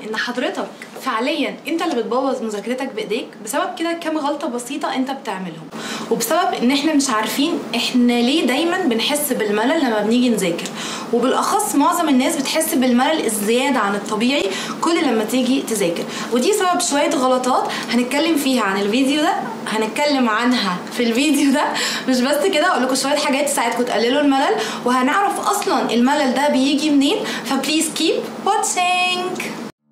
ان حضرتك فعليا انت اللي بتبوظ مذاكرتك بايديك بسبب كده كام غلطه بسيطه انت بتعملهم وبسبب ان احنا مش عارفين احنا ليه دايما بنحس بالملل لما بنيجي نذاكر وبالاخص معظم الناس بتحس بالملل الزياده عن الطبيعي كل لما تيجي تذاكر ودي سبب شويه غلطات هنتكلم فيها عن الفيديو ده هنتكلم عنها في الفيديو ده مش بس كده اقول لكم شويه حاجات تساعدكم تقللوا الملل وهنعرف اصلا الملل ده بيجي منين فبليز كيب واتشينج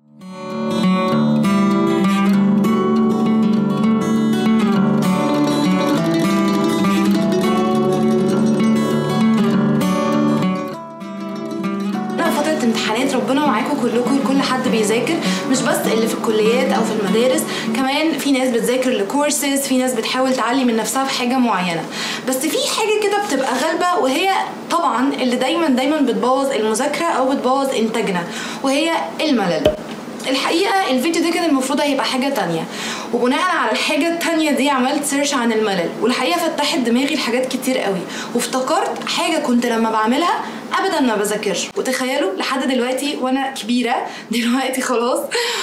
فترة امتحانات ربنا معاكم كلكم كل حد بيذاكر مش بس اللي في الكليات او في المدارس كمان في ناس بتذاكر لكورسز في ناس بتحاول تعلي من نفسها في حاجة معينة بس في حاجة كده بتبقى غالبة وهي طبعا اللي دايما دايما بتبوظ المذاكرة او بتبوظ انتاجنا وهي الملل الحقيقه الفيديو ده كان المفروض هيبقى حاجه تانية وبناء على الحاجه التانية دي عملت سيرش عن الملل والحقيقه فتحت دماغي لحاجات كتير قوي وافتكرت حاجه كنت لما بعملها ابدا ما بذاكرش وتخيلوا لحد دلوقتي وانا كبيره دلوقتي خلاص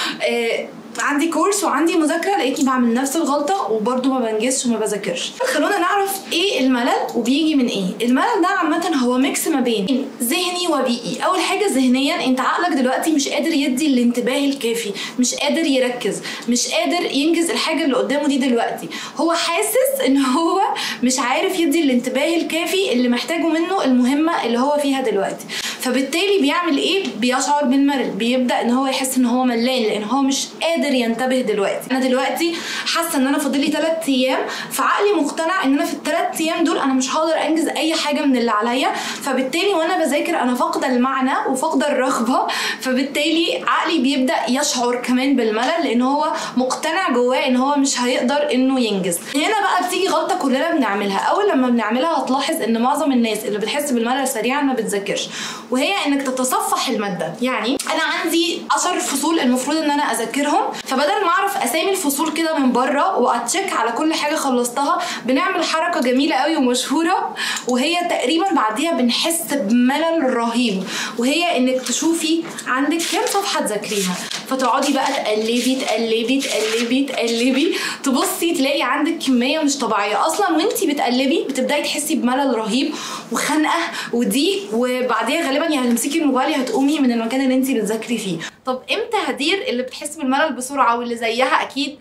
آه عندي كورس وعندي مذاكره لقيتني بعمل نفس الغلطه وبرده ما بنجزش وما بذاكرش خلونا نعرف ايه الملل وبيجي من ايه الملل ده عامه هو ميكس ما بين ذهني وبيئي اول حاجه ذهنيا انت عقلك دلوقتي مش قادر يدي الانتباه الكافي مش قادر يركز مش قادر ينجز الحاجه اللي قدامه دي دلوقتي هو حاسس ان هو مش عارف يدي الانتباه الكافي اللي محتاجه منه المهمه اللي هو فيها دلوقتي فبالتالي بيعمل ايه بيشعر بالملل بيبدا ان هو يحس ان هو ملان لان هو مش قادر ينتبه دلوقتي انا دلوقتي حاسه ان انا فاضل لي 3 ايام فعقلي مقتنع ان انا في الثلاث ايام دول انا مش هقدر انجز اي حاجه من اللي عليا فبالتالي وانا بذاكر انا فاقده المعنى وفاقده الرغبه فبالتالي عقلي بيبدا يشعر كمان بالملل لان هو مقتنع جواه ان هو مش هيقدر انه ينجز هنا بقى بتيجي غلطه كلنا بنعملها اول لما بنعملها هتلاحظ ان معظم الناس اللي بتحس بالملل سريعا ما بتذاكرش وهي انك تتصفح الماده يعني انا عندي 10 فصول المفروض ان انا اذاكرهم فبدل ما اعرف اسامي الفصول كده من بره واتشيك على كل حاجه خلصتها بنعمل حركه جميله قوي ومشهوره وهي تقريبا بعديها بنحس بملل رهيب وهي انك تشوفي عندك كام صفحه تذاكريها فتقعدي بقى تقلبي تقلبي تقلبي تقلبي تبصي تلاقي عندك كميه مش طبيعيه اصلا وانتي بتقلبي بتبداي تحسي بملل رهيب وخنقه وضيق وبعديها غالبا يا هتمسكي الموبايل يا هتقومي من المكان اللي انتي بتذاكري فيه طب امتى هدير اللي بتحس بالملل بسرعه واللي زيها اكيد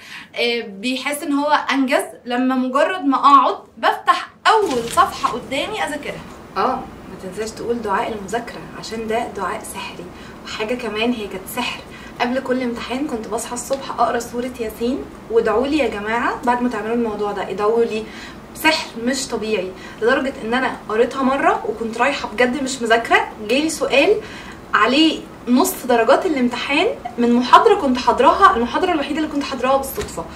بيحس ان هو انجز لما مجرد ما اقعد بفتح اول صفحه قدامي اذاكرها اه ما تنساش تقول دعاء المذاكره عشان ده دعاء سحري وحاجه كمان هي كانت سحر قبل كل امتحان كنت بصحى الصبح اقرا سوره ياسين وادعوا لي يا جماعه بعد ما تعملوا الموضوع ده ادعوا لي سحر مش طبيعي لدرجه ان انا قريتها مره وكنت رايحه بجد مش مذاكره جالي سؤال عليه نص درجات الامتحان من محاضره كنت حاضراها المحاضره الوحيده اللي كنت حاضراها بالصدفه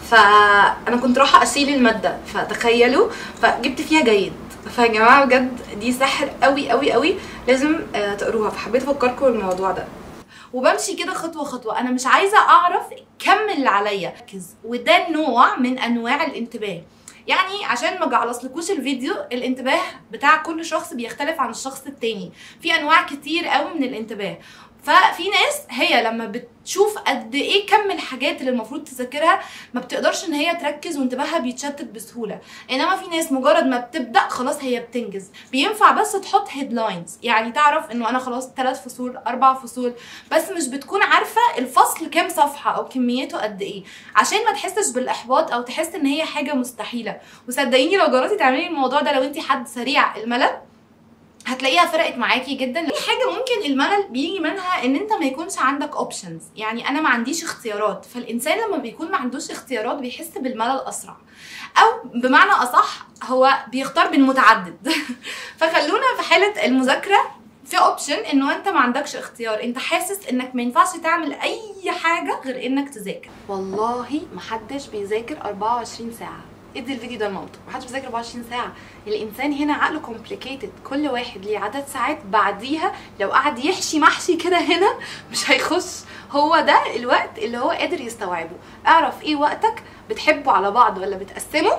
فانا كنت رايحه اشيل الماده فتخيلوا فجبت فيها جيد فيا جماعه بجد دي سحر قوي قوي قوي لازم تقروها فحبيت افكركم بالموضوع ده وبمشي كده خطوه خطوه انا مش عايزه اعرف كم اللي عليا وده نوع من انواع الانتباه يعني عشان ما جعلصلكوش الفيديو الانتباه بتاع كل شخص بيختلف عن الشخص التاني في انواع كتير قوي من الانتباه ففي ناس هي لما بتشوف قد ايه كم الحاجات اللي المفروض تذاكرها ما بتقدرش ان هي تركز وانتباهها بيتشتت بسهوله انما في ناس مجرد ما بتبدا خلاص هي بتنجز بينفع بس تحط هيدلاينز يعني تعرف انه انا خلاص ثلاث فصول اربع فصول بس مش بتكون عارفه الفصل كام صفحه او كميته قد ايه عشان ما تحسش بالاحباط او تحس ان هي حاجه مستحيله وصدقيني لو جربتي تعملي الموضوع ده لو انت حد سريع الملل هتلاقيها فرقت معاكي جدا في حاجه ممكن الملل بيجي منها ان انت ما يكونش عندك اوبشنز يعني انا ما عنديش اختيارات فالانسان لما بيكون ما عندوش اختيارات بيحس بالملل اسرع او بمعنى اصح هو بيختار بين متعدد فخلونا في حاله المذاكره في اوبشن انه انت ما عندكش اختيار انت حاسس انك ما ينفعش تعمل اي حاجه غير انك تذاكر والله محدش بيذاكر 24 ساعه ادي الفيديو ده لمامته محدش بيذاكر 24 ساعه الانسان هنا عقله كومبليكيتد كل واحد ليه عدد ساعات بعديها لو قعد يحشي محشي كده هنا مش هيخش هو ده الوقت اللي هو قادر يستوعبه اعرف ايه وقتك بتحبه على بعض ولا بتقسمه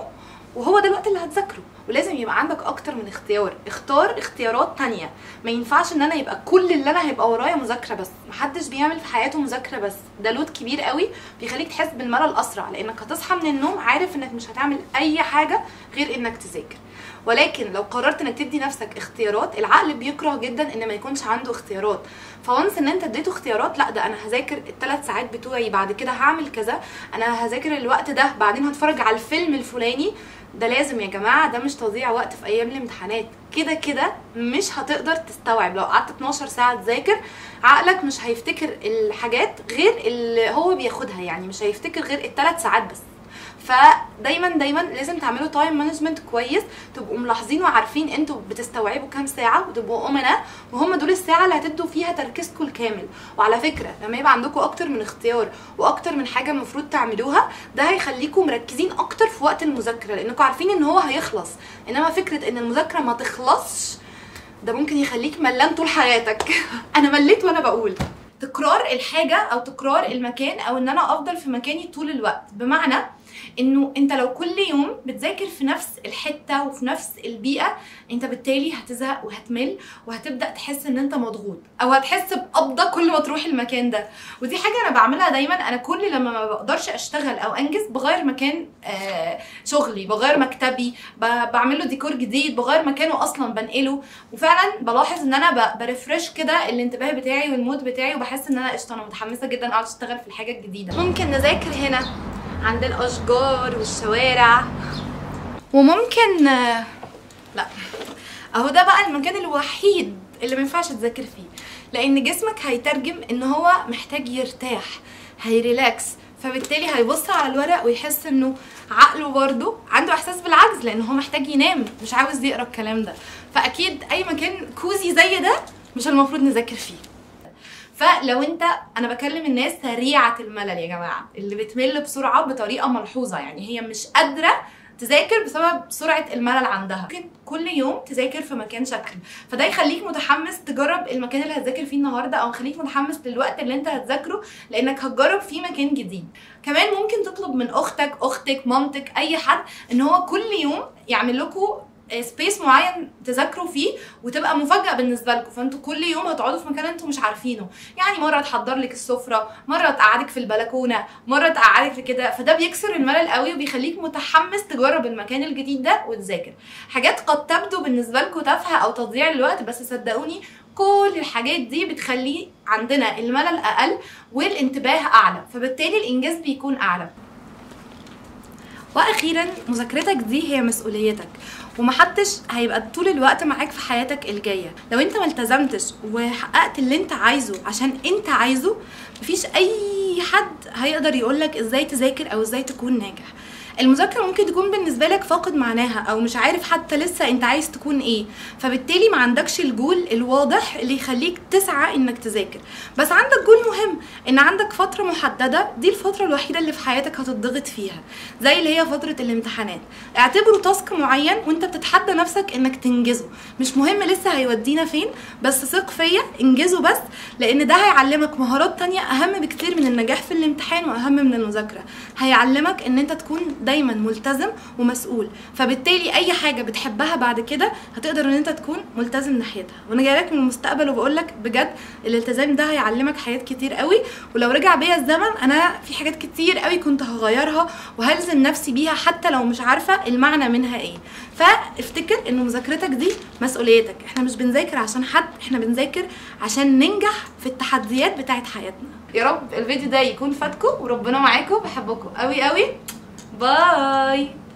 وهو ده الوقت اللي هتذاكره ولازم يبقى عندك اكتر من اختيار اختار اختيارات تانية ما ينفعش ان انا يبقى كل اللي انا هيبقى ورايا مذاكره بس محدش بيعمل في حياته مذاكره بس ده لود كبير قوي بيخليك تحس بالملل اسرع لانك هتصحى من النوم عارف انك مش هتعمل اي حاجه غير انك تذاكر ولكن لو قررت انك تدي نفسك اختيارات العقل بيكره جدا ان ما يكونش عنده اختيارات فونس ان انت اديته اختيارات لا ده انا هذاكر الثلاث ساعات بتوعي بعد كده هعمل كذا انا هذاكر الوقت ده بعدين هتفرج على الفيلم الفلاني ده لازم يا جماعه ده مش تضييع وقت في ايام الامتحانات كده كده مش هتقدر تستوعب لو قعدت 12 ساعه تذاكر عقلك مش هيفتكر الحاجات غير اللي هو بياخدها يعني مش هيفتكر غير الثلاث ساعات بس فدايما دايما لازم تعملوا تايم مانجمنت كويس تبقوا ملاحظين وعارفين انتوا بتستوعبوا كام ساعه وتبقوا امناء وهم دول الساعه اللي هتدوا فيها تركيزكم الكامل وعلى فكره لما يبقى عندكم اكتر من اختيار واكتر من حاجه المفروض تعملوها ده هيخليكم مركزين اكتر في وقت المذاكره لانكم عارفين ان هو هيخلص انما فكره ان المذاكره ما تخلصش ده ممكن يخليك ملان طول حياتك انا مليت وانا بقول تكرار الحاجه او تكرار المكان او ان انا افضل في مكاني طول الوقت بمعنى انه انت لو كل يوم بتذاكر في نفس الحته وفي نفس البيئه انت بالتالي هتزهق وهتمل وهتبدا تحس ان انت مضغوط او هتحس بقبضه كل ما تروح المكان ده ودي حاجه انا بعملها دايما انا كل لما ما بقدرش اشتغل او انجز بغير مكان آه شغلي بغير مكتبي بعمل له ديكور جديد بغير مكانه اصلا بنقله وفعلا بلاحظ ان انا بريفرش كده الانتباه بتاعي والمود بتاعي وبحس ان انا قشطه انا متحمسه جدا اقعد اشتغل في الحاجه الجديده ممكن نذاكر هنا عند الاشجار والشوارع وممكن لا اهو ده بقى المكان الوحيد اللي ما ينفعش تذاكر فيه لان جسمك هيترجم ان هو محتاج يرتاح هيريلاكس فبالتالي هيبص على الورق ويحس انه عقله برضه عنده احساس بالعجز لان هو محتاج ينام مش عاوز يقرا الكلام ده فاكيد اي مكان كوزي زي ده مش المفروض نذاكر فيه فلو انت انا بكلم الناس سريعه الملل يا جماعه اللي بتمل بسرعه بطريقه ملحوظه يعني هي مش قادره تذاكر بسبب سرعه الملل عندها ممكن كل يوم تذاكر في مكان شكل فده يخليك متحمس تجرب المكان اللي هتذاكر فيه النهارده او يخليك متحمس للوقت اللي انت هتذاكره لانك هتجرب فيه مكان جديد كمان ممكن تطلب من اختك اختك مامتك اي حد ان هو كل يوم يعمل لكم سبيس معين تذاكروا فيه وتبقى مفاجاه بالنسبه لكم فانتوا كل يوم هتقعدوا في مكان انتوا مش عارفينه يعني مره تحضر لك السفره مره تقعدك في البلكونه مره تقعدك في كده فده بيكسر الملل قوي وبيخليك متحمس تجرب المكان الجديد ده وتذاكر حاجات قد تبدو بالنسبه لكم تافهه او تضييع للوقت بس صدقوني كل الحاجات دي بتخلي عندنا الملل اقل والانتباه اعلى فبالتالي الانجاز بيكون اعلى واخيرا مذاكرتك دي هي مسؤوليتك ومحدش هيبقى طول الوقت معاك في حياتك الجايه لو انت ما التزمتش وحققت اللي انت عايزه عشان انت عايزه مفيش اي حد هيقدر يقولك ازاي تذاكر او ازاي تكون ناجح المذاكره ممكن تكون بالنسبه لك فاقد معناها او مش عارف حتى لسه انت عايز تكون ايه فبالتالي ما عندكش الجول الواضح اللي يخليك تسعى انك تذاكر بس عندك جول مهم ان عندك فتره محدده دي الفتره الوحيده اللي في حياتك هتضغط فيها زي اللي هي فتره الامتحانات اعتبره تاسك معين وانت بتتحدى نفسك انك تنجزه مش مهم لسه هيودينا فين بس ثق فيا انجزه بس لان ده هيعلمك مهارات تانية اهم بكتير من النجاح في الامتحان واهم من المذاكره هيعلمك ان انت تكون دايما ملتزم ومسؤول فبالتالي اي حاجه بتحبها بعد كده هتقدر ان انت تكون ملتزم ناحيتها وانا جايه لك من المستقبل وبقول لك بجد الالتزام ده هيعلمك حاجات كتير قوي ولو رجع بيا الزمن انا في حاجات كتير قوي كنت هغيرها وهلزم نفسي بيها حتى لو مش عارفه المعنى منها ايه فافتكر ان مذاكرتك دي مسؤوليتك احنا مش بنذاكر عشان حد احنا بنذاكر عشان ننجح في التحديات بتاعت حياتنا يا رب الفيديو ده يكون فاتكم وربنا معاكم بحبكم قوي قوي باي